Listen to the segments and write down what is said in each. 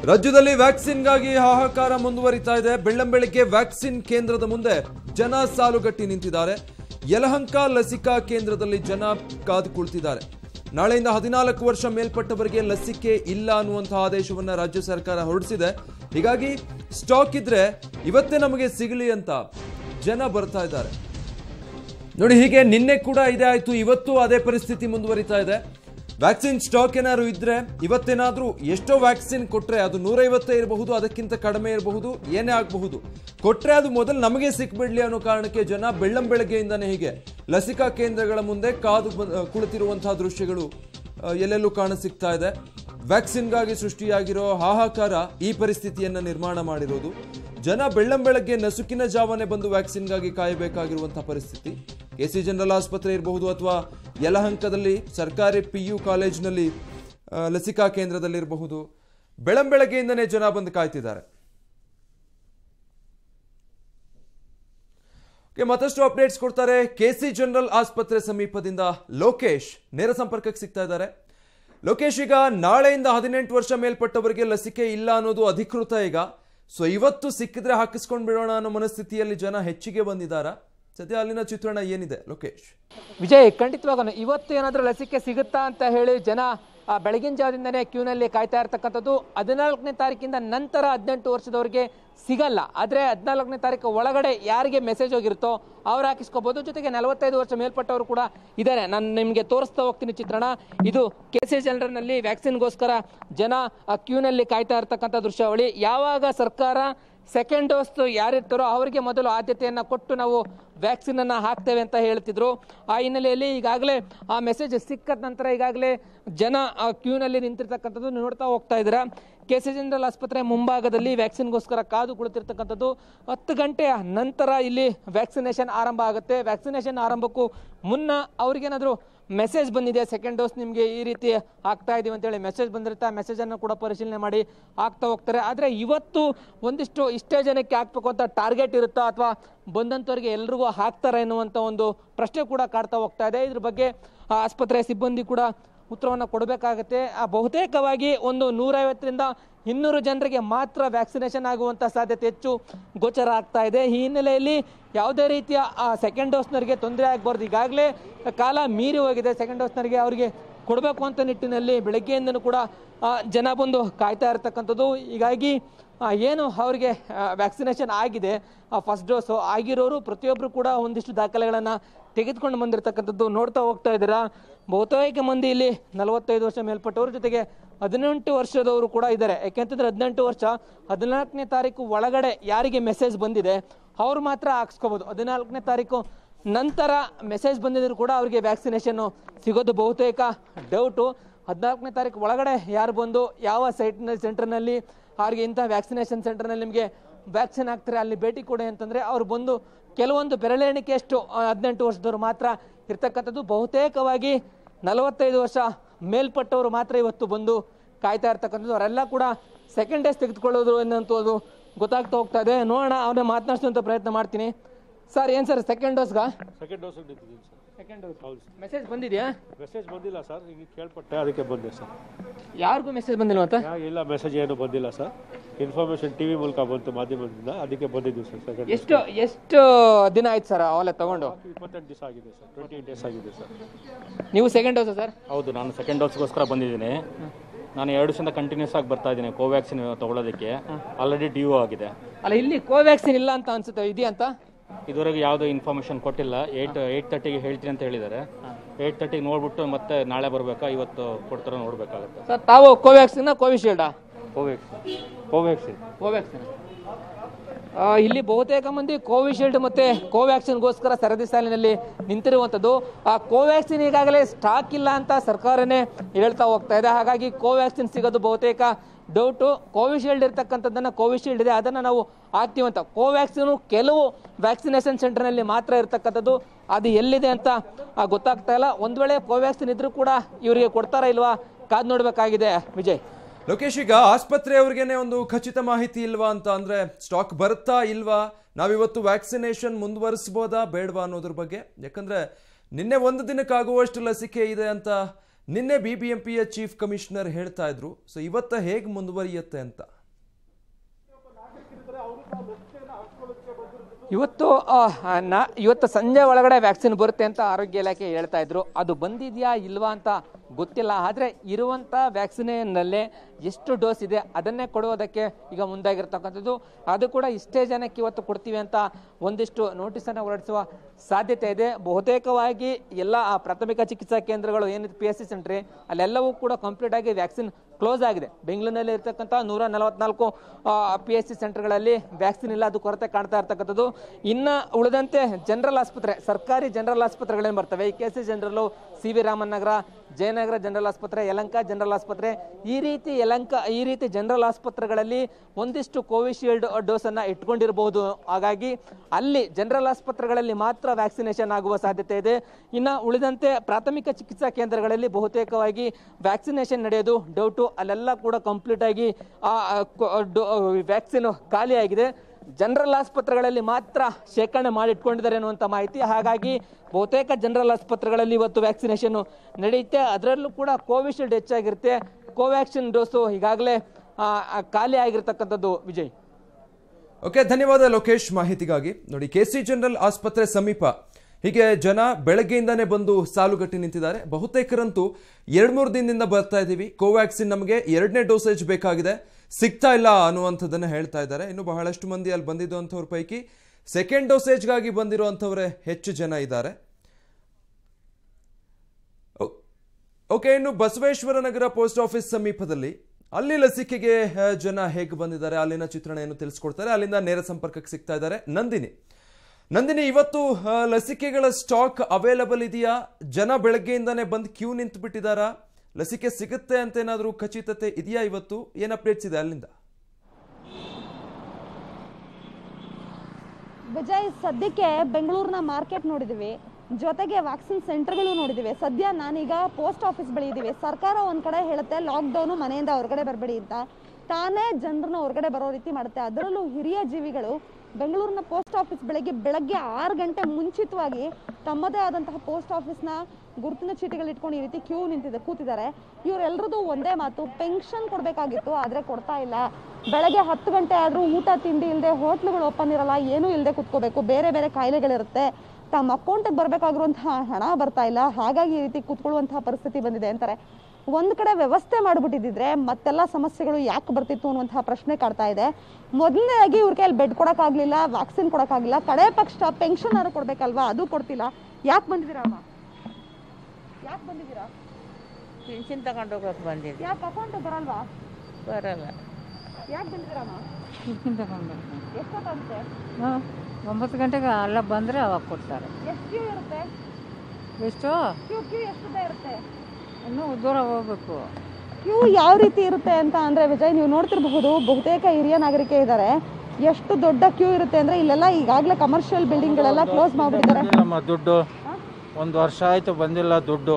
ರಾಜ್ಯದಲ್ಲಿ ವ್ಯಾಕ್ಸಿನ್ಗಾಗಿ ಹಾಹಾಕಾರ ಮುಂದುವರಿತಾ ಇದೆ ಬೆಳ್ಳಂಬೆಳಗ್ಗೆ ವ್ಯಾಕ್ಸಿನ್ ಕೇಂದ್ರದ ಮುಂದೆ ಜನ ಸಾಲುಗಟ್ಟಿ ನಿಂತಿದ್ದಾರೆ ಯಲಹಂಕ ಲಸಿಕಾ ಕೇಂದ್ರದಲ್ಲಿ ಜನ ಕಾದು ಕುಳಿತಿದ್ದಾರೆ ನಾಳೆಯಿಂದ ಹದಿನಾಲ್ಕು ವರ್ಷ ಮೇಲ್ಪಟ್ಟವರಿಗೆ ಲಸಿಕೆ ಇಲ್ಲ ಅನ್ನುವಂತಹ ಆದೇಶವನ್ನ ರಾಜ್ಯ ಸರ್ಕಾರ ಹೊರಡಿಸಿದೆ ಹೀಗಾಗಿ ಸ್ಟಾಕ್ ಇದ್ರೆ ಇವತ್ತೇ ನಮಗೆ ಸಿಗಲಿ ಅಂತ ಜನ ಬರ್ತಾ ಇದ್ದಾರೆ ನೋಡಿ ಹೀಗೆ ನಿನ್ನೆ ಕೂಡ ಇದೇ ಆಯ್ತು ಇವತ್ತು ಅದೇ ಪರಿಸ್ಥಿತಿ ಮುಂದುವರಿತಾ ಇದೆ ವ್ಯಾಕ್ಸಿನ್ ಸ್ಟಾಕ್ ಏನಾದ್ರು ಇದ್ರೆ ಇವತ್ತೇನಾದ್ರೂ ಎಷ್ಟೋ ವ್ಯಾಕ್ಸಿನ್ ಕೊಟ್ರೆ ಅದು ನೂರೈವತ್ತೇ ಇರಬಹುದು ಅದಕ್ಕಿಂತ ಕಡಿಮೆ ಇರಬಹುದು ಏನೇ ಆಗಬಹುದು ಕೊಟ್ರೆ ಅದು ಮೊದಲು ನಮಗೆ ಸಿಕ್ಬಿಡ್ಲಿ ಅನ್ನೋ ಕಾರಣಕ್ಕೆ ಜನ ಬೆಳ್ಳಂ ಬೆಳಗ್ಗೆಯಿಂದಾನೇ ಹೀಗೆ ಲಸಿಕಾ ಕೇಂದ್ರಗಳ ಮುಂದೆ ಕಾದು ಬ- ಕುಳಿತಿರುವಂತಹ ದೃಶ್ಯಗಳು ಆ, ಎಲ್ಲೆಲ್ಲೂ ಕಾಣ ಸಿಗ್ತಾ ಇದೆ ವ್ಯಾಕ್ಸಿನ್ಗಾಗಿ ಸೃಷ್ಟಿಯಾಗಿರೋ ಹಾಹಾಕಾರ ಈ ಪರಿಸ್ಥಿತಿಯನ್ನ ನಿರ್ಮಾಣ ಮಾಡಿರೋದು ಜನ ಬೆಳ್ಳಂ ಬೆಳಗ್ಗೆ ನಸುಕಿನ ಜಾವನೆ ಬಂದು ವ್ಯಾಕ್ಸಿನ್ಗಾಗಿ ಕಾಯಬೇಕಾಗಿರುವಂತಹ ಪರಿಸ್ಥಿತಿ ಕೆಸಿ ಜನರಲ್ ಆಸ್ಪತ್ರೆ ಇರಬಹುದು ಅಥವಾ ಯಲಹಂಕದಲ್ಲಿ ಸರ್ಕಾರಿ ಪಿ ಯು ಕಾಲೇಜಿನಲ್ಲಿ ಆ, ಲಸಿಕಾ ಕೇಂದ್ರದಲ್ಲಿರಬಹುದು ಬೆಳಂ ಬೆಳಗ್ಗೆಯಿಂದನೇ ಜನ ಬಂದು ಕಾಯ್ತಿದ್ದಾರೆ ಓಕೆ, ಮತ್ತಷ್ಟು ಅಪ್ಡೇಟ್ಸ್ ಕೊಡ್ತಾರೆ ಕೆಸಿ ಜನರಲ್ ಆಸ್ಪತ್ರೆ ಸಮೀಪದಿಂದ ಲೋಕೇಶ್ ನೇರ ಸಂಪರ್ಕಕ್ಕೆ ಸಿಗ್ತಾ ಇದ್ದಾರೆ ಲೋಕೇಶ್ ಈಗ ನಾಳೆಯಿಂದ ಹದಿನೆಂಟು ವರ್ಷ ಮೇಲ್ಪಟ್ಟವರಿಗೆ ಲಸಿಕೆ ಇಲ್ಲ ಅನ್ನೋದು ಅಧಿಕೃತ ಈಗ ಸೊ ಇವತ್ತು ಸಿಕ್ಕಿದ್ರೆ ಹಾಕಿಸ್ಕೊಂಡು ಬಿಡೋಣ ಅನ್ನೋ ಮನಸ್ಥಿತಿಯಲ್ಲಿ ಜನ ಹೆಚ್ಚಿಗೆ ಬಂದಿದ್ದಾರಾ ಸದ್ಯ ಅಲ್ಲಿನ ಚಿತ್ರಣ ಏನಿದೆ ಲೋಕೇಶ್ ವಿಜಯ್ ಖಂಡಿತವಾಗೂ ಇವತ್ತು ಏನಾದರೂ ಲಸಿಕೆ ಸಿಗುತ್ತಾ ಅಂತ ಹೇಳಿ ಜನ ಆ, ಬೆಳಗಿನ ಜಾವದಿಂದನೇ ಕ್ಯೂನಲ್ಲಿ ಕಾಯ್ತಾ ಇರ್ತಕ್ಕಂಥದ್ದು ಹದಿನಾಲ್ಕನೇ ತಾರೀಕಿಂದ ನಂತರ ಹದಿನೆಂಟು ವರ್ಷದವರಿಗೆ ಸಿಗಲ್ಲ ಆದರೆ ಹದಿನಾಲ್ಕನೇ ತಾರೀಕು ಒಳಗಡೆ ಯಾರಿಗೆ ಮೆಸೇಜ್ ಹೋಗಿರುತ್ತೋ ಅವ್ರು ಹಾಕಿಸ್ಕೋಬಹುದು ಜೊತೆಗೆ ನಲವತ್ತೈದು ವರ್ಷ ಮೇಲ್ಪಟ್ಟವರು ಕೂಡ ಇದ್ದಾರೆ ನಾನು ನಿಮಗೆ ತೋರಿಸ್ತಾ ಹೋಗ್ತೀನಿ ಚಿತ್ರಣ ಇದು ಕೆ ಸಿ ಜನರಲ್ನಲ್ಲಿ ವ್ಯಾಕ್ಸಿನ್ಗೋಸ್ಕರ ಜನ ಆ ಕ್ಯೂನಲ್ಲಿ ಕಾಯ್ತಾ ಇರ್ತಕ್ಕಂಥ ದೃಶ್ಯಾವಳಿ ಯಾವಾಗ ಸರ್ಕಾರ ಸೆಕೆಂಡ್ ಡೋಸ್ ಯಾರಿರ್ತಾರೋ ಅವರಿಗೆ ಮೊದಲು ಆದ್ಯತೆಯನ್ನು ಕೊಟ್ಟು ನಾವು ವ್ಯಾಕ್ಸಿನ್ ಅನ್ನ ಹಾಕ್ತೇವೆ ಅಂತ ಹೇಳ್ತಿದ್ರು ಆ ಹಿನ್ನೆಲೆಯಲ್ಲಿ ಈಗಾಗಲೇ ಆ ಮೆಸೇಜ್ ಸಿಕ್ಕದ ನಂತರ ಈಗಾಗಲೇ ಜನ ಆ ಕ್ಯೂನಲ್ಲಿ ನಿಂತಿರ್ತಕ್ಕಂಥದ್ದು ನೋಡ್ತಾ ಹೋಗ್ತಾ ಇದ್ದೀರಾ ಕೆ ಸಿ ಜನರಲ್ ಆಸ್ಪತ್ರೆ ಮುಂಭಾಗದಲ್ಲಿ ವ್ಯಾಕ್ಸಿನ್ಗೋಸ್ಕರ ಕಾದು ಕುಳಿತಿರ್ತಕ್ಕಂಥದ್ದು ಹತ್ತು ಗಂಟೆಯ ನಂತರ ಇಲ್ಲಿ ವ್ಯಾಕ್ಸಿನೇಷನ್ ಆರಂಭ ಆಗುತ್ತೆ ವ್ಯಾಕ್ಸಿನೇಷನ್ ಆರಂಭಕ್ಕೂ ಮುನ್ನ ಅವ್ರಿಗೇನಾದರೂ ಮೆಸೇಜ್ ಬಂದಿದೆ ಸೆಕೆಂಡ್ ಡೋಸ್ ನಿಮಗೆ ಈ ರೀತಿ ಆಗ್ತಾ ಇದೀವಿ ಅಂತೇಳಿ ಮೆಸೇಜ್ ಬಂದಿರುತ್ತೆ ಆ ಮೆಸೇಜನ್ನು ಕೂಡ ಪರಿಶೀಲನೆ ಮಾಡಿ ಆಗ್ತಾ ಹೋಗ್ತಾರೆ ಆದರೆ ಇವತ್ತು ಒಂದಿಷ್ಟು ಇಷ್ಟೇ ಜನಕ್ಕೆ ಹಾಕ್ಬೇಕು ಅಂತ ಟಾರ್ಗೆಟ್ ಇರುತ್ತಾ ಅಥವಾ ಬಂದಂಥವ್ರಿಗೆ ಎಲ್ರಿಗೂ ಹಾಕ್ತಾರೆ ಎನ್ನುವಂಥ ಒಂದು ಪ್ರಶ್ನೆ ಕೂಡ ಕಾಡ್ತಾ ಹೋಗ್ತಾ ಇದೆ ಇದ್ರ ಬಗ್ಗೆ ಆ ಆಸ್ಪತ್ರೆಯ ಸಿಬ್ಬಂದಿ ಕೂಡ ಉತ್ತರವನ್ನು ಕೊಡಬೇಕಾಗತ್ತೆ ಆ ಬಹುತೇಕವಾಗಿ ಒಂದು ನೂರೈವತ್ತರಿಂದ ಇನ್ನೂರು ಜನರಿಗೆ ಮಾತ್ರ ವ್ಯಾಕ್ಸಿನೇಷನ್ ಆಗುವಂಥ ಸಾಧ್ಯತೆ ಹೆಚ್ಚು ಗೋಚರ ಆಗ್ತಾ ಇದೆ ಈ ಹಿನ್ನೆಲೆಯಲ್ಲಿ ಯಾವುದೇ ರೀತಿಯ ಸೆಕೆಂಡ್ ಡೋಸ್ನವರಿಗೆ ತೊಂದರೆ ಆಗಬಾರ್ದು ಈಗಾಗಲೇ ಕಾಲ ಮೀರಿ ಹೋಗಿದೆ ಸೆಕೆಂಡ್ ಡೋಸ್ನವರಿಗೆ ಅವರಿಗೆ ಕೊಡಬೇಕು ಅಂತ ನಿಟ್ಟಿನಲ್ಲಿ ಬೆಳಗ್ಗೆಯಿಂದನೂ ಕೂಡ ಆ, ಜನ ಬಂದು ಕಾಯ್ತಾ ಇರತಕ್ಕಂಥದ್ದು ಹೀಗಾಗಿ ಆ, ಏನು ಅವರಿಗೆ ವ್ಯಾಕ್ಸಿನೇಷನ್ ಆಗಿದೆ ಫಸ್ಟ್ ಡೋಸು ಆಗಿರೋರು ಪ್ರತಿಯೊಬ್ಬರು ಕೂಡ ಒಂದಿಷ್ಟು ದಾಖಲೆಗಳನ್ನು ತೆಗೆದುಕೊಂಡು ಬಂದಿರತಕ್ಕಂಥದ್ದು ನೋಡ್ತಾ ಹೋಗ್ತಾ ಇದ್ದೀರಾ ಬಹುತೇಕ ಮಂದಿ ಇಲ್ಲಿ ನಲವತ್ತೈದು ವರ್ಷ ಮೇಲ್ಪಟ್ಟವ್ರ ಜೊತೆಗೆ ಹದಿನೆಂಟು ವರ್ಷದವರು ಕೂಡ ಇದ್ದಾರೆ ಯಾಕೆಂತಂದ್ರೆ ಹದಿನೆಂಟು ವರ್ಷ ಹದಿನಾಲ್ಕನೇ ತಾರೀಕು ಒಳಗಡೆ ಯಾರಿಗೆ ಮೆಸೇಜ್ ಬಂದಿದೆ ಅವ್ರು ಮಾತ್ರ ಹಾಕ್ಸ್ಕೋಬೋದು ಹದಿನಾಲ್ಕನೇ ತಾರೀಕು ನಂತರ ಮೆಸೇಜ್ ಬಂದಿದ್ರು ಕೂಡ ಅವರಿಗೆ ವ್ಯಾಕ್ಸಿನೇಷನ್ ಸಿಗೋದು ಬಹುತೇಕ ಡೌಟು ಹದಿನಾಲ್ಕನೇ ತಾರೀಕು ಒಳಗಡೆ ಯಾರು ಬಂದು ಯಾವ ಸೈಟ್ನ ಸೆಂಟರ್ನಲ್ಲಿ ಅವ್ರಿಗೆ ಇಂಥ ವ್ಯಾಕ್ಸಿನೇಷನ್ ಸೆಂಟರ್ನಲ್ಲಿ ನಿಮಗೆ ವ್ಯಾಕ್ಸಿನ್ ಹಾಕ್ತಾರೆ ಅಲ್ಲಿ ಭೇಟಿ ಕೊಡಿ ಅಂತಂದರೆ ಅವ್ರು ಬಂದು ಕೆಲವೊಂದು ಬೆರಳೆಣಿಕೆಯಷ್ಟು ಹದಿನೆಂಟು ವರ್ಷದವರು ಮಾತ್ರ ಇರ್ತಕ್ಕಂಥದ್ದು ಬಹುತೇಕವಾಗಿ ನಲವತ್ತೈದು ವರ್ಷ ಮೇಲ್ಪಟ್ಟವರು ಮಾತ್ರ ಇವತ್ತು ಬಂದು ಕಾಯ್ತಾ ಇರ್ತಕ್ಕಂಥದ್ದು ಅವರೆಲ್ಲ ಕೂಡ ಸೆಕೆಂಡ್ ಡೇಸ್ ತೆಗೆದುಕೊಳ್ಳೋದು ಅನ್ನೋಂಥದ್ದು ಗೊತ್ತಾಗ್ತಾ ಹೋಗ್ತಾ ಇದೆ ನೋಡೋಣ ಅವ್ರನ್ನ ಮಾತನಾಡಿಸುವಂಥ ಪ್ರಯತ್ನ ಮಾಡ್ತೀನಿ ಸರ್ ಏನು ಸರ್ ಸೆಕೆಂಡ್ ಡೋಸ್ಗಾ ಸೆಕೆಂಡ್ ಡೋಸ್ ನಿಂತಿದ್ದೀನಿ ಸರ್ ಸೆಕೆಂಡ್ ಡೋಸ್ ಹೌದು ಮೆಸೇಜ್ ಬಂದಿದೆಯಾ ಮೆಸೇಜ್ ಬಂದಿಲ್ಲ ಸರ್ ಈಗ ಕೇಳ್ಪಟ್ಟೆ ಅದಕ್ಕೆ ಬಂದೆ ಸರ್ ಯಾರಿಗೂ ಮೆಸೇಜ್ ಬಂದಿಲ್ಲ ಅಂತ ಯಾ- ಇಲ್ಲ ಮೆಸೇಜ್ ಏನು ಬಂದಿಲ್ಲ ಸರ್ ಇನ್ಫಾರ್ಮೇಷನ್ ಟಿ ವಿ ಮೂಲಕ ಬಂತು ಮಾಧ್ಯಮದಿಂದ ಅದಕ್ಕೆ ಬಂದಿದ್ದೀವಿ ಸರ್ ಸೆಕೆಂಡ್ ಎಷ್ಟು ಎಷ್ಟು ದಿನ ಆಯ್ತು ಸರ್ ಅವೆಲ್ಲ ತಗೊಂಡು ಇಪ್ಪತ್ತೆಂಟು ದಿವಸ ಆಗಿದೆ ಸರ್ ಟ್ವೆಂಟಿ ಏಟ್ ಡೇಸ್ ಆಗಿದೆ ಸರ್ ನೀವು ಸೆಕೆಂಡ್ ಡೋಸ್ ಸರ್ ಹೌದು ನಾನು ಸೆಕೆಂಡ್ ಡೋಸ್ಗೋಸ್ಕರ ಬಂದಿದ್ದೀನಿ ನಾನು ಎರಡು ದಿವಸದಿಂದ ಕಂಟಿನ್ಯೂಸ್ ಆಗಿ ಬರ್ತಾ ಇದ್ದೀನಿ ಕೋವ್ಯಾಕ್ಸಿನ್ ತಗೊಳ್ಳೋದಕ್ಕೆ ಆಲ್ರೆಡಿ ಡಿ ಯು ಆಗಿದೆ ಅಲ್ಲ ಇಲ್ಲಿ ಕೋವ್ಯಾಕ್ಸಿನ್ ಇಲ್ಲ ಅಂತ ಅನ್ಸುತ್ತೆ ಇದೆಯಾ ಅಂತ ಇದುವರೆಗೆ ಯಾವುದೋ ಇನ್ಫಾರ್ಮೇಷನ್ ಕೊಟ್ಟಿಲ್ಲ ಏಯ್ಟ್ ಏಯ್ಟ್ ತರ್ಟಿಗೆ ಹೇಳ್ತೀನಿ ಅಂತ ಹೇಳಿದ್ದಾರೆ ಏಯ್ಟ್ ತರ್ಟಿಗೆ ನೋಡ್ಬಿಟ್ಟು ಮತ್ತೆ ನಾಳೆ ಬರಬೇಕಾ ಇವತ್ತು ಕೊಡ್ತಾರೋ ನೋಡಬೇಕಾಗುತ್ತೆ ಸರ್ ತಾವು ಕೋವ್ಯಾಕ್ಸಿನ್ ಕೋವಿಶೀಲ್ಡಾ ಕೋವ್ಯಾಕ್ಸಿನ್ ಕೋವ್ಯಾಕ್ಸಿನ್ ಕೋವ್ಯಾಕ್ಸಿನ್ ಇಲ್ಲಿ ಬಹುತೇಕ ಮಂದಿ ಕೋವಿಶೀಲ್ಡ್ ಮತ್ತೆ ಕೋವ್ಯಾಕ್ಸಿನ್ಗೋಸ್ಕರ ಸರದಿ ಸಾಲಿನಲ್ಲಿ ನಿಂತಿರುವಂಥದ್ದು ಆ ಕೋವ್ಯಾಕ್ಸಿನ್ ಈಗಾಗಲೇ ಸ್ಟಾಕ್ ಇಲ್ಲ ಅಂತ ಸರ್ಕಾರನೇ ಹೇಳ್ತಾ ಹೋಗ್ತಾ ಇದೆ ಹಾಗಾಗಿ ಕೋವ್ಯಾಕ್ಸಿನ್ ಸಿಗೋದು ಬಹುತೇಕ ಡೌಟು ಕೋವಿಶೀಲ್ಡ್ ಇರ್ತಕ್ಕಂಥದ್ದನ್ನು ಕೋವಿಶೀಲ್ಡ್ ಇದೆ ಅದನ್ನು ನಾವು ಹಾಕ್ತೀವಿ ಅಂತ ಕೋವ್ಯಾಕ್ಸಿನು ಕೆಲವು ವ್ಯಾಕ್ಸಿನೇಷನ್ ಸೆಂಟರ್ನಲ್ಲಿ ಮಾತ್ರ ಇರ್ತಕ್ಕಂಥದ್ದು ಅದು ಎಲ್ಲಿದೆ ಅಂತ ಆ, ಗೊತ್ತಾಗ್ತಾ ಇಲ್ಲ ಒಂದು ವೇಳೆ ಕೋವ್ಯಾಕ್ಸಿನ್ ಇದ್ರೂ ಕೂಡ ಇವರಿಗೆ ಕೊಡ್ತಾರಾ ಇಲ್ವಾ ಕಾದು ನೋಡಬೇಕಾಗಿದೆ ವಿಜಯ್ ಲೋಕೇಶ್ ಈಗ ಆಸ್ಪತ್ರೆಯವ್ರಿಗೇನೆ ಒಂದು ಖಚಿತ ಮಾಹಿತಿ ಇಲ್ವಾ ಅಂತ ಅಂದ್ರೆ ಸ್ಟಾಕ್ ಬರುತ್ತಾ ಇಲ್ವಾ ನಾವಿವತ್ತು ವ್ಯಾಕ್ಸಿನೇಷನ್ ಮುಂದುವರಿಸ್ಬೋದಾ ಬೇಡವಾ ಅನ್ನೋದ್ರ ಬಗ್ಗೆ ಯಾಕಂದ್ರೆ ನಿನ್ನೆ ಒಂದು ದಿನಕ್ಕಾಗುವಷ್ಟು ಲಸಿಕೆ ಇದೆ ಅಂತ ನಿನ್ನೆ ಬಿ ಬಿ ಎಂ ಪಿಯ ಚೀಫ್ ಕಮಿಷನರ್ ಹೇಳ್ತಾ ಇದ್ರು ಸೊ ಇವತ್ತ ಹೇಗೆ ಮುಂದುವರಿಯುತ್ತೆ ಅಂತ ಇವತ್ತು ಆ, ನಾ ಇವತ್ತು ಸಂಜೆ ಒಳಗಡೆ ವ್ಯಾಕ್ಸಿನ್ ಬರುತ್ತೆ ಅಂತ ಆರೋಗ್ಯ ಇಲಾಖೆ ಹೇಳ್ತಾ ಇದ್ರು ಅದು ಬಂದಿದೆಯಾ ಇಲ್ವಾ ಅಂತ ಗೊತ್ತಿಲ್ಲ ಆದರೆ ಇರುವಂಥ ವ್ಯಾಕ್ಸಿನೇನಲ್ಲೇ ಎಷ್ಟು ಡೋಸ್ ಇದೆ ಅದನ್ನೇ ಕೊಡುವುದಕ್ಕೆ ಈಗ ಮುಂದಾಗಿರ್ತಕ್ಕಂಥದ್ದು ಅದು ಕೂಡ ಇಷ್ಟೇ ಜನಕ್ಕೆ ಇವತ್ತು ಕೊಡ್ತೀವಿ ಅಂತ ಒಂದಿಷ್ಟು ನೋಟಿಸನ್ನು ಹೊರಡಿಸುವ ಸಾಧ್ಯತೆ ಇದೆ ಬಹುತೇಕವಾಗಿ ಎಲ್ಲ ಆ ಪ್ರಾಥಮಿಕ ಚಿಕಿತ್ಸಾ ಕೇಂದ್ರಗಳು ಏನಿದೆ ಪಿ ಎಸ್ ಸಿ ಸೆಂಟ್ರಿ ಅಲ್ಲೆಲ್ಲವೂ ಕೂಡ ಕಂಪ್ಲೀಟ್ ಆಗಿ ವ್ಯಾಕ್ಸಿನ್ ಕ್ಲೋಸ್ ಆಗಿದೆ ಬೆಂಗಳೂರಿನಲ್ಲಿ ಇರ್ತಕ್ಕಂಥ ನೂರ ನಲವತ್ನಾಲ್ಕು ಪಿ ಎಸ್ ಸಿ ಸೆಂಟರ್ಗಳಲ್ಲಿ ವ್ಯಾಕ್ಸಿನ್ ಇಲ್ಲ ಅದು ಕೊರತೆ ಕಾಣ್ತಾ ಇರ್ತಕ್ಕಂಥದ್ದು ಇನ್ನು ಉಳಿದಂತೆ ಜನರಲ್ ಆಸ್ಪತ್ರೆ ಸರ್ಕಾರಿ ಜನರಲ್ ಆಸ್ಪತ್ರೆಗಳೇನು ಬರ್ತವೆ ಈ K C general C V Raman Nagar Jayanagar general ಆಸ್ಪತ್ರೆ ಯಲಂಕ ಜನರಲ್ ಆಸ್ಪತ್ರೆ ಈ ರೀತಿ ಯಲಂಕ ಈ ರೀತಿ ಜನರಲ್ ಆಸ್ಪತ್ರೆಗಳಲ್ಲಿ ಒಂದಿಷ್ಟು ಕೋವಿಶೀಲ್ಡ್ ಡೋಸನ್ನು ಇಟ್ಕೊಂಡಿರಬಹುದು ಹಾಗಾಗಿ ಅಲ್ಲಿ ಜನರಲ್ ಆಸ್ಪತ್ರೆಗಳಲ್ಲಿ ಮಾತ್ರ ವ್ಯಾಕ್ಸಿನೇಷನ್ ಆಗುವ ಸಾಧ್ಯತೆ ಇದೆ ಇನ್ನು ಉಳಿದಂತೆ ಪ್ರಾಥಮಿಕ ಚಿಕಿತ್ಸಾ ಕೇಂದ್ರಗಳಲ್ಲಿ ಬಹುತೇಕವಾಗಿ ವ್ಯಾಕ್ಸಿನೇಷನ್ ನಡೆಯೋದು ಡೌಟು ಅಲ್ಲೆಲ್ಲ ಕೂಡ ಕಂಪ್ಲೀಟ್ ಆಗಿ ವ್ಯಾಕ್ಸಿನ್ ಖಾಲಿಯಾಗಿದೆ ಜನರಲ್ ಆಸ್ಪತ್ರೆಗಳಲ್ಲಿ ಮಾತ್ರ ಶೇಖರಣೆ ಮಾಡಿಟ್ಕೊಂಡಿದ್ದಾರೆ ಅನ್ನುವಂಥ ಮಾಹಿತಿ ಹಾಗಾಗಿ ಬಹುತೇಕ ಜನರಲ್ ಆಸ್ಪತ್ರೆಗಳಲ್ಲಿ ಇವತ್ತು ವ್ಯಾಕ್ಸಿನೇಷನ್ ನಡೆಯುತ್ತೆ ಅದರಲ್ಲೂ ಕೂಡ ಕೋವಿಶೀಲ್ಡ್ ಹೆಚ್ಚಾಗಿರುತ್ತೆ ಕೋವ್ಯಾಕ್ಸಿನ್ ಡೋಸು ಈಗಾಗಲೇ ಆ, ಆ, ಖಾಲಿ ಆಗಿರ್ತಕ್ಕಂಥದ್ದು ವಿಜಯ್ ಓಕೆ ಧನ್ಯವಾದ ಲೋಕೇಶ್ ಮಾಹಿತಿಗಾಗಿ ನೋಡಿ ಕೆ ಸಿ ಜನರಲ್ ಆಸ್ಪತ್ರೆ ಸಮೀಪ ಹೀಗೆ ಜನ ಬೆಳಗ್ಗೆಯಿಂದಾನೇ ಬಂದು ಸಾಲುಗಟ್ಟಿ ನಿಂತಿದ್ದಾರೆ ಬಹುತೇಕರಂತೂ ಎರಡ್ ಮೂರು ದಿನದಿಂದ ಬರ್ತಾ ಇದ್ದೀವಿ ಕೋವ್ಯಾಕ್ಸಿನ್ ನಮಗೆ ಎರಡನೇ ಡೋಸೇಜ್ ಬೇಕಾಗಿದೆ ಸಿಗ್ತಾ ಇಲ್ಲ ಅನ್ನುವಂಥದ್ದನ್ನ ಹೇಳ್ತಾ ಇದ್ದಾರೆ ಇನ್ನು ಬಹಳಷ್ಟು ಮಂದಿ ಅಲ್ಲಿ ಬಂದಿದ್ದಂಥವ್ರ ಪೈಕಿ ಸೆಕೆಂಡ್ ಡೋಸೇಜ್ಗಾಗಿ ಬಂದಿರುವಂಥವರೇ ಹೆಚ್ಚು ಜನ ಇದ್ದಾರೆ ಓ- ಓಕೆ ಇನ್ನು ಬಸವೇಶ್ವರ ನಗರ ಪೋಸ್ಟ್ ಆಫೀಸ್ ಸಮೀಪದಲ್ಲಿ ಅಲ್ಲಿ ಲಸಿಕೆಗೆ ಆ, ಜನ ಹೇಗೆ ಬಂದಿದ್ದಾರೆ ಅಲ್ಲಿನ ಚಿತ್ರಣ ಏನು ತಿಳಿಸ್ಕೊಡ್ತಾರೆ ಅಲ್ಲಿಂದ ನೇರ ಸಂಪರ್ಕಕ್ಕೆ ಸಿಗ್ತಾ ಇದ್ದಾರೆ ನಂದಿನಿ ನಂದಿನಿ ಇವತ್ತು ಆ, ಲಸಿಕೆಗಳ ಸ್ಟಾಕ್ ಅವೈಲಬಲ್ ಇದೆಯಾ ಜನ ಬೆಳಗ್ಗೆಯಿಂದಾನೇ ಬಂದು ಕ್ಯೂ ನಿಂತು ಬಿಟ್ಟಿದ್ದಾರಾ ಲಸಿಕೆ ಸಿಗುತ್ತೆ ಅಂತ ಏನಾದರೂ ಖಚಿತತೆ ಇದೆಯಾ ಇವತ್ತು ಏನು ಅಪ್ಡೇಟ್ಸ್ ಇದೆ ಅಲ್ಲಿಂದ ವಿಜಯ್ ಸದ್ಯಕ್ಕೆ ಬೆಂಗಳೂರಿನ ಮಾರ್ಕೆಟ್ ನೋಡಿದ್ದೀವಿ ಜೊತೆಗೆ ವ್ಯಾಕ್ಸಿನ್ ಸೆಂಟರ್ಗಳು ನೋಡಿದ್ದೀವಿ ಸದ್ಯ ನಾನೀಗ ಪೋಸ್ಟ್ ಆಫೀಸ್ ಬಳಿ ಇದ್ದೀವಿ ಸರ್ಕಾರ ಒಂದು ಕಡೆ ಹೇಳುತ್ತೆ ಲಾಕ್ಡೌನು ಮನೆಯಿಂದ ಹೊರಗಡೆ ಬರಬೇಡಿ ಅಂತ ತಾನೇ ಜನರನ್ನ ಹೊರಗಡೆ ಬರೋ ರೀತಿ ಮಾಡುತ್ತೆ ಅದರಲ್ಲೂ ಹಿರಿಯ ಜೀವಿಗಳು ಬೆಂಗಳೂರಿನ ಪೋಸ್ಟ್ ಆಫೀಸ್ ಬೆಳಗ್ಗೆ ಬೆಳಗ್ಗೆ ಆರು ಗಂಟೆ ಮುಂಚಿತವಾಗಿ ತಮ್ಮದೇ ಆದಂತಹ ಪೋಸ್ಟ್ ಆಫೀಸ್ನ ಗುರುತಿನ ಚೀಟಿಗಳು ಇಟ್ಕೊಂಡು ಈ ರೀತಿ ಕ್ಯೂ ನಿಂತಿದೆ ಕೂತಿದ್ದಾರೆ ಇವರೆಲ್ಲರದು ಒಂದೇ ಮಾತು ಪೆನ್ಷನ್ ಕೊಡಬೇಕಾಗಿತ್ತು ಆದರೆ ಕೊಡ್ತಾ ಇಲ್ಲ ಬೆಳಗ್ಗೆ ಹತ್ತು ಗಂಟೆ ಆದರೂ ಊಟ ತಿಂಡಿ ಇಲ್ಲದೆ ಹೋಟ್ಲುಗಳು ಓಪನ್ ಇರಲ್ಲ ಏನೂ ಇಲ್ಲದೆ ಕುತ್ಕೋಬೇಕು ಬೇರೆ ಬೇರೆ ಕಾಯಿಲೆಗಳಿರುತ್ತೆ ತಮ್ಮ ಅಕೌಂಟಿಗೆ ಬರಬೇಕಾಗಿರುವಂತಹ ಹಣ ಬರ್ತಾ ಇಲ್ಲ ಹಾಗಾಗಿ ಈ ರೀತಿ ಕೂತ್ಕೊಳ್ಳುವಂತಹ ಪರಿಸ್ಥಿತಿ ಬಂದಿದೆ ಅಂತಾರೆ ಒಂದು ಕಡೆ ವ್ಯವಸ್ಥೆ ಮಾಡಿಬಿಟ್ಟಿದ್ರೆ ಮತ್ತೆಲ್ಲ ಸಮಸ್ಯೆಗಳು ಯಾಕೆ ಬರ್ತಿತ್ತು ಅನ್ನುವಂತಹ ಪ್ರಶ್ನೆ ಕಾಡ್ತಾ ಇದೆ ಮೊದಲನೇದಾಗಿ ಇವ್ರ ಕೈಯಲ್ಲಿ ಬೆಡ್ ಕೊಡೋಕ್ಕಾಗಲಿಲ್ಲ ವ್ಯಾಕ್ಸಿನ್ ಕೊಡೋಕ್ಕಾಗಲಿಲ್ಲ ಕಡೆ ಪಕ್ಷ ಪೆನ್ಷನ್ ಆದ್ರೂ ಕೊಡ್ಬೇಕಲ್ವಾ ಅದು ಕೊಡ್ತಿಲ್ಲ ಯಾಕೆ ಬಂದಿದ್ದೀರಾ ಅಮ್ಮ ಯಾಕೆ ಬಂದಿದ್ದೀರಾ ಪೆನ್ಷನ್ ತಗೊಂಡು ಹೋಗಕ್ಕೆ ಬಂದಿದ್ದೆ ಯಾಕೆ ಅಕೌಂಟ್ ಬರಲ್ವಾ ಬರಲ್ಲ ಯಾಕೆ ಬಂದಿದ್ದೀರಮ್ಮ ಪೆನ್ಷನ್ ತಗೊಂಡು ಎಷ್ಟೊತ್ತಾಗುತ್ತೆ ಹಾಂ ಒಂಬತ್ತು ಗಂಟೆಗೆ ಎಲ್ಲ ಬಂದರೆ ಅವಾಗ ಕೊಡ್ತಾರೆ ಎಷ್ಟು ಕ್ಯೂ ಇರುತ್ತೆ ಎಷ್ಟು ಕ್ಯೂ ಕ್ಯೂ ಎಷ್ಟುದ್ದ ಇರುತ್ತೆ ಇನ್ನೂ ದೂರ ಹೋಗ್ಬೇಕು ಕ್ಯೂ ಯಾವ ರೀತಿ ಇರುತ್ತೆ ಅಂತ ಅಂದ್ರೆ ವಿಜಯ್ ನೀವು ನೋಡ್ತಿರಬಹುದು ಬಹುತೇಕ ಹಿರಿಯ ನಾಗರಿಕ ಇದ್ದಾರೆ ಎಷ್ಟು ದೊಡ್ಡ ಕ್ಯೂ ಇರುತ್ತೆ ಅಂದ್ರೆ ಇಲ್ಲೆಲ್ಲ ಈಗಾಗಲೇ ಕಮರ್ಷಿಯಲ್ ಬಿಲ್ಡಿಂಗ್ಗಳೆಲ್ಲ ಕ್ಲೋಸ್ ಮಾಡ್ಬಿಟ್ಟಿದ್ದಾರೆ ಬಂದಿಲ್ಲಮ್ಮ ದುಡ್ಡು ಒಂದು ವರ್ಷ ಆಯ್ತು ಬಂದಿಲ್ಲ ದುಡ್ಡು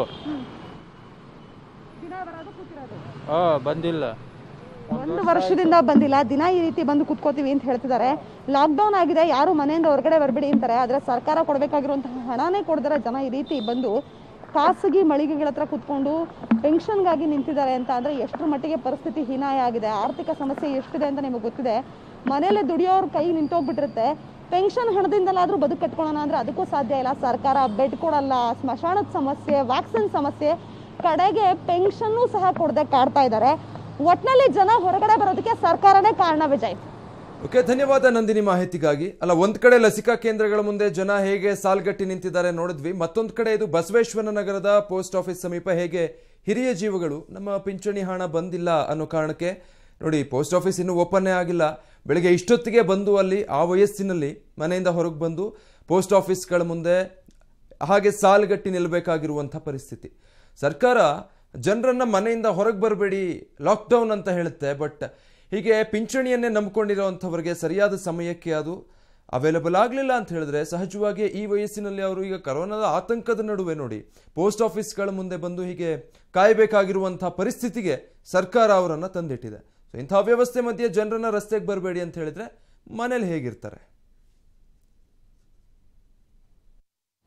ಹಾಂ ಬಂದಿಲ್ಲ ಒಂದು ವರ್ಷದಿಂದ ಬಂದಿಲ್ಲ ದಿನ ಈ ರೀತಿ ಬಂದು ಕುತ್ಕೋತೀವಿ ಅಂತ ಹೇಳ್ತಿದ್ದಾರೆ ಲಾಕ್ಡೌನ್ ಆಗಿದೆ ಯಾರು ಮನೆಯಿಂದ ಹೊರಗಡೆ ಬರಬೇಡಿ ಅಂತಾರೆ ಆದ್ರೆ ಸರ್ಕಾರ ಕೊಡಬೇಕಾಗಿರುವಂತಹ ಹಣನೇ ಕೊಡದಿರೋ ಜನ ಈ ರೀತಿ ಬಂದು ಖಾಸಗಿ ಮಳಿಗೆಗಳ ಹತ್ರ ಕುತ್ಕೊಂಡು ಪೆನ್ಷನ್ಗಾಗಿ ನಿಂತಿದ್ದಾರೆ ಅಂತ ಅಂದ್ರೆ ಎಷ್ಟರ ಮಟ್ಟಿಗೆ ಪರಿಸ್ಥಿತಿ ಹೀನಾಯ ಆಗಿದೆ ಆರ್ಥಿಕ ಸಮಸ್ಯೆ ಎಷ್ಟಿದೆ ಅಂತ ನಿಮಗೆ ಗೊತ್ತಿದೆ ಮನೇಲೆ ದುಡಿಯೋರ್ ಕೈ ನಿಂತೋಗ್ಬಿಟ್ಟಿರುತ್ತೆ ಪೆನ್ಷನ್ ಹಣದಿಂದಲಾದ್ರೂ ಬದುಕು ಕಟ್ಕೊಳ್ಳೋಣ ಅಂದ್ರೆ ಅದಕ್ಕೂ ಸಾಧ್ಯ ಇಲ್ಲ ಸರ್ಕಾರ ಬೆಡ್ ಕೊಡಲ್ಲ ಸ್ಮಶಾನದ ಸಮಸ್ಯೆ ವ್ಯಾಕ್ಸಿನ್ ಸಮಸ್ಯೆ ಕಡೆಗೆ ಪೆನ್ಷನ್ನು ಸಹ ಕೊಡದೆ ಕಾಡ್ತಾ ಇದ್ದಾರೆ ಒಟ್ನಲ್ಲಿ ಜನ ಹೊರಗಡೆ ಬರೋದಕ್ಕೆ ಸರ್ಕಾರನೇ ಕಾರಣ ವಿಜಯ್ ಓಕೆ ಧನ್ಯವಾದ ನಂದಿನಿ ಮಾಹಿತಿಗಾಗಿ ಅಲ್ಲ ಒಂದ್ ಕಡೆ ಲಸಿಕಾ ಕೇಂದ್ರಗಳ ಮುಂದೆ ಜನ ಹೇಗೆ ಸಾಲ್ಗಟ್ಟಿ ನಿಂತಿದ್ದಾರೆ ನೋಡಿದ್ವಿ ಮತ್ತೊಂದ್ ಕಡೆ ಇದು ಬಸವೇಶ್ವರ ನಗರದ ಪೋಸ್ಟ್ ಆಫೀಸ್ ಸಮೀಪ ಹೇಗೆ ಹಿರಿಯ ಜೀವಗಳು ನಮ್ಮ ಪಿಂಚಣಿ ಹಣ ಬಂದಿಲ್ಲ ಅನ್ನೋ ಕಾರಣಕ್ಕೆ ನೋಡಿ ಪೋಸ್ಟ್ ಆಫೀಸ್ ಇನ್ನೂ ಓಪನ್ನೇ ಆಗಿಲ್ಲ ಬೆಳಿಗ್ಗೆ ಇಷ್ಟೊತ್ತಿಗೆ ಬಂದು ಅಲ್ಲಿ ಆ ವಯಸ್ಸಿನಲ್ಲಿ ಮನೆಯಿಂದ ಹೊರಗೆ ಬಂದು ಪೋಸ್ಟ್ ಆಫೀಸ್ಗಳ ಮುಂದೆ ಹಾಗೆ ಸಾಲುಗಟ್ಟಿ ನಿಲ್ಲಬೇಕಾಗಿರುವಂಥ ಪರಿಸ್ಥಿತಿ ಸರ್ಕಾರ ಜನರನ್ನ ಮನೆಯಿಂದ ಹೊರಗೆ ಬರಬೇಡಿ ಲಾಕ್ಡೌನ್ ಅಂತ ಹೇಳುತ್ತೆ ಬಟ್ ಹೀಗೆ ಪಿಂಚಣಿಯನ್ನೇ ನಂಬ್ಕೊಂಡಿರೋವಂಥವ್ರಿಗೆ ಸರಿಯಾದ ಸಮಯಕ್ಕೆ ಅದು ಅವೈಲಬಲ್ ಆಗಲಿಲ್ಲ ಅಂತ ಹೇಳಿದ್ರೆ ಸಹಜವಾಗಿ ಈ ವಯಸ್ಸಿನಲ್ಲಿ ಅವರು ಈಗ ಕರೋನಾದ ಆತಂಕದ ನಡುವೆ ನೋಡಿ ಪೋಸ್ಟ್ ಆಫೀಸ್ಗಳ ಮುಂದೆ ಬಂದು ಹೀಗೆ ಕಾಯಬೇಕಾಗಿರುವಂಥ ಪರಿಸ್ಥಿತಿಗೆ ಸರ್ಕಾರ ಅವರನ್ನು ತಂದಿಟ್ಟಿದೆ ಸೊ ಇಂಥ ವ್ಯವಸ್ಥೆ ಮಧ್ಯೆ ಜನರನ್ನ ರಸ್ತೆಗೆ ಬರಬೇಡಿ ಅಂತ ಹೇಳಿದ್ರೆ ಮನೇಲಿ ಹೇಗಿರ್ತಾರೆ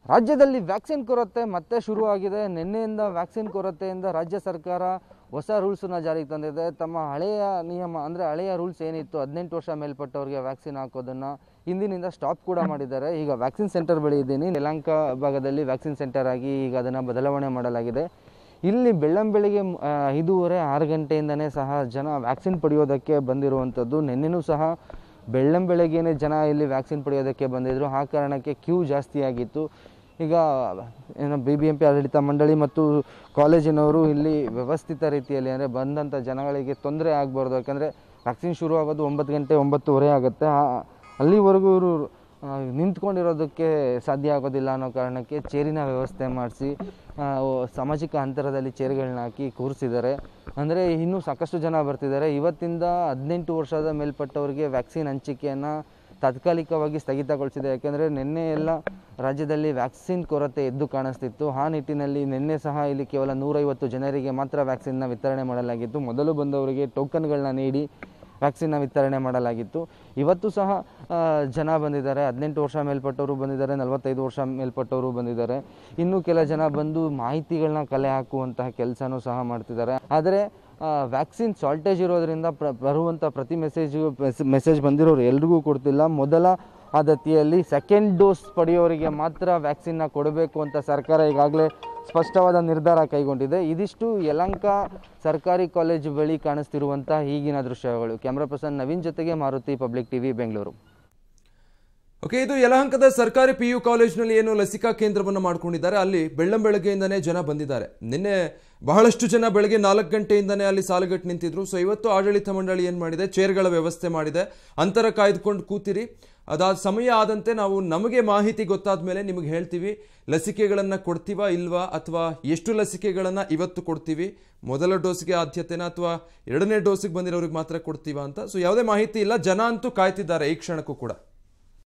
ರಾಜ್ಯದಲ್ಲಿ ವ್ಯಾಕ್ಸಿನ್ ಕೊರತೆ ಮತ್ತೆ ಶುರುವಾಗಿದೆ ನಿನ್ನೆಯಿಂದ ವ್ಯಾಕ್ಸಿನ್ ಕೊರತೆಯಿಂದ ರಾಜ್ಯ ಸರ್ಕಾರ ಹೊಸ ರೂಲ್ಸನ್ನ ಜಾರಿಗೆ ತಂದಿದೆ ತಮ್ಮ ಹಳೆಯ ನಿಯಮ ಅಂದರೆ ಹಳೆಯ ರೂಲ್ಸ್ ಏನಿತ್ತು ಹದಿನೆಂಟು ವರ್ಷ ಮೇಲ್ಪಟ್ಟವ್ರಿಗೆ ವ್ಯಾಕ್ಸಿನ್ ಹಾಕೋದನ್ನು ಹಿಂದಿನಿಂದ ಸ್ಟಾಪ್ ಕೂಡ ಮಾಡಿದ್ದಾರೆ ಈಗ ವ್ಯಾಕ್ಸಿನ್ ಸೆಂಟರ್ ಬಳಿ ಇದ್ದೀನಿ ಯಲಹಂಕ ಭಾಗದಲ್ಲಿ ವ್ಯಾಕ್ಸಿನ್ ಸೆಂಟರ್ ಆಗಿ ಈಗ ಅದನ್ನು ಬದಲಾವಣೆ ಮಾಡಲಾಗಿದೆ ಇಲ್ಲಿ ಬೆಳ್ಳಂಬೆಳಿಗ್ಗೆ ಮ್- ಆ, ಐದೂವರೆ ಆರು ಗಂಟೆಯಿಂದನೇ ಸಹ ಜನ ವ್ಯಾಕ್ಸಿನ್ ಪಡೆಯೋದಕ್ಕೆ ಬಂದಿರುವಂಥದ್ದು ನಿನ್ನೆನೂ ಸಹ ಬೆಳ್ಳಂಬೆಳಗ್ಗೆನೇ ಜನ ಇಲ್ಲಿ ವ್ಯಾಕ್ಸಿನ್ ಪಡೆಯೋದಕ್ಕೆ ಬಂದಿದ್ದರು ಆ ಕಾರಣಕ್ಕೆ ಕ್ಯೂ ಜಾಸ್ತಿ ಆಗಿತ್ತು ಈಗ ಏನು ಬಿ ಬಿ ಎಂ ಪಿ ಆಡಳಿತ ಮಂಡಳಿ ಮತ್ತು ಕಾಲೇಜಿನವರು ಇಲ್ಲಿ ವ್ಯವಸ್ಥಿತ ರೀತಿಯಲ್ಲಿ ಅಂದರೆ ಬಂದಂಥ ಜನಗಳಿಗೆ ತೊಂದರೆ ಆಗಬಾರ್ದು ಯಾಕಂದರೆ ವ್ಯಾಕ್ಸಿನ್ ಶುರು ಆಗೋದು ಒಂಬತ್ತು ಗಂಟೆ ಒಂಬತ್ತುವರೆ ಆಗುತ್ತೆ ಆ- ಅಲ್ಲಿವರೆಗೂ ಇವರು ಆ, ನಿಂತ್ಕೊಂಡಿರೋದಕ್ಕೆ ಸಾಧ್ಯ ಆಗೋದಿಲ್ಲ ಅನ್ನೋ ಕಾರಣಕ್ಕೆ ಚೇರಿನ ವ್ಯವಸ್ಥೆ ಮಾಡಿಸಿ ಸಾಮಾಜಿಕ ಅಂತರದಲ್ಲಿ ಚೇರ್ಗಳನ್ನ ಹಾಕಿ ಕೂರಿಸಿದ್ದಾರೆ ಅಂದರೆ ಇನ್ನೂ ಸಾಕಷ್ಟು ಜನ ಬರ್ತಿದ್ದಾರೆ ಇವತ್ತಿಂದ ಹದಿನೆಂಟು ವರ್ಷದ ಮೇಲ್ಪಟ್ಟವರಿಗೆ ವ್ಯಾಕ್ಸಿನ್ ಹಂಚಿಕೆಯನ್ನು ತಾತ್ಕಾಲಿಕವಾಗಿ ಸ್ಥಗಿತಗೊಳಿಸಿದೆ ಯಾಕೆಂದರೆ ನಿನ್ನೆ ಎಲ್ಲ ರಾಜ್ಯದಲ್ಲಿ ವ್ಯಾಕ್ಸಿನ್ ಕೊರತೆ ಎದ್ದು ಕಾಣಿಸ್ತಿತ್ತು ಆ ನಿಟ್ಟಿನಲ್ಲಿ ನಿನ್ನೆ ಸಹ ಇಲ್ಲಿ ಕೇವಲ ನೂರೈವತ್ತು ಜನರಿಗೆ ಮಾತ್ರ ವ್ಯಾಕ್ಸಿನ್ನ ವಿತರಣೆ ಮಾಡಲಾಗಿತ್ತು ಮೊದಲು ಬಂದವರಿಗೆ ಟೋಕನ್ಗಳನ್ನ ನೀಡಿ ವ್ಯಾಕ್ಸಿನ್ನ ವಿತರಣೆ ಮಾಡಲಾಗಿತ್ತು ಇವತ್ತು ಸಹ ಆ, ಜನ ಬಂದಿದ್ದಾರೆ ಹದಿನೆಂಟು ವರ್ಷ ಮೇಲ್ಪಟ್ಟವರು ಬಂದಿದ್ದಾರೆ ನಲವತ್ತೈದು ವರ್ಷ ಮೇಲ್ಪಟ್ಟವರು ಬಂದಿದ್ದಾರೆ ಇನ್ನು ಕೆಲ ಜನ ಬಂದು ಮಾಹಿತಿಗಳನ್ನ ಕಲೆ ಹಾಕುವಂತಹ ಕೆಲಸನೂ ಸಹ ಮಾಡ್ತಿದ್ದಾರೆ ಆದರೆ ವ್ಯಾಕ್ಸಿನ್ ಶಾರ್ಟೇಜ್ ಇರೋದ್ರಿಂದ ಪ್ರ ಬರುವಂಥ ಪ್ರತಿ ಮೆಸೇಜು ಮೆಸೇಜ್ ಬಂದಿರೋರು ಎಲ್ರಿಗೂ ಕೊಡ್ತಿಲ್ಲ ಮೊದಲ ಆದ್ಯತೆಯಲ್ಲಿ ಸೆಕೆಂಡ್ ಡೋಸ್ ಪಡೆಯೋರಿಗೆ ಮಾತ್ರ ವ್ಯಾಕ್ಸಿನ್ನ ಕೊಡಬೇಕು ಅಂತ ಸರ್ಕಾರ ಈಗಾಗಲೇ ಸ್ಪಷ್ಟವಾದ ನಿರ್ಧಾರ ಕೈಗೊಂಡಿದೆ ಇದಿಷ್ಟು ಯಲಂಕ ಸರ್ಕಾರಿ ಕಾಲೇಜು ಬಳಿ ಕಾಣಿಸ್ತಿರುವಂಥ ಈಗಿನ ದೃಶ್ಯಗಳು ಕ್ಯಾಮ್ರಾ ಪರ್ಸನ್ ನವೀನ್ ಜೊತೆಗೆ Maruti Public TV Bengaluru okay ಇದು ಯಲಹಂಕದ ಸರ್ಕಾರಿ ಪಿ ಯು ಕಾಲೇಜಿನಲ್ಲಿ ಏನು ಲಸಿಕಾ ಕೇಂದ್ರವನ್ನು ಮಾಡ್ಕೊಂಡಿದ್ದಾರೆ ಅಲ್ಲಿ ಬೆಳ್ಳಂ ಬೆಳಗ್ಗೆಯಿಂದನೇ ಜನ ಬಂದಿದ್ದಾರೆ ನಿನ್ನೆ ಬಹಳಷ್ಟು ಜನ ಬೆಳಗ್ಗೆ ನಾಲ್ಕು ಗಂಟೆಯಿಂದನೇ ಅಲ್ಲಿ ಸಾಲುಗಟ್ಟು ನಿಂತಿದ್ರು ಸೊ ಇವತ್ತು ಆಡಳಿತ ಮಂಡಳಿ ಏನು ಮಾಡಿದೆ ಚೇರ್ಗಳ ವ್ಯವಸ್ಥೆ ಮಾಡಿದೆ ಅಂತರ ಕಾಯ್ದುಕೊಂಡು ಕೂತಿರಿ ಅದಾದ ಸಮಯ ಆದಂತೆ ನಾವು ನಮಗೆ ಮಾಹಿತಿ ಗೊತ್ತಾದ ಮೇಲೆ ನಿಮಗೆ ಹೇಳ್ತೀವಿ ಲಸಿಕೆಗಳನ್ನು ಕೊಡ್ತೀವಾ ಇಲ್ವಾ ಅಥವಾ ಎಷ್ಟು ಲಸಿಕೆಗಳನ್ನು ಇವತ್ತು ಕೊಡ್ತೀವಿ ಮೊದಲ ಡೋಸ್ಗೆ ಆದ್ಯತೆನಾ ಅಥವಾ ಎರಡನೇ ಡೋಸಿಗೆ ಬಂದಿರೋರಿಗೆ ಮಾತ್ರ ಕೊಡ್ತೀವಾ ಅಂತ ಸೊ ಯಾವುದೇ ಮಾಹಿತಿ ಇಲ್ಲ ಜನ ಅಂತೂ ಕಾಯ್ತಿದ್ದಾರೆ ಈ ಕ್ಷಣಕ್ಕೂ ಕೂಡ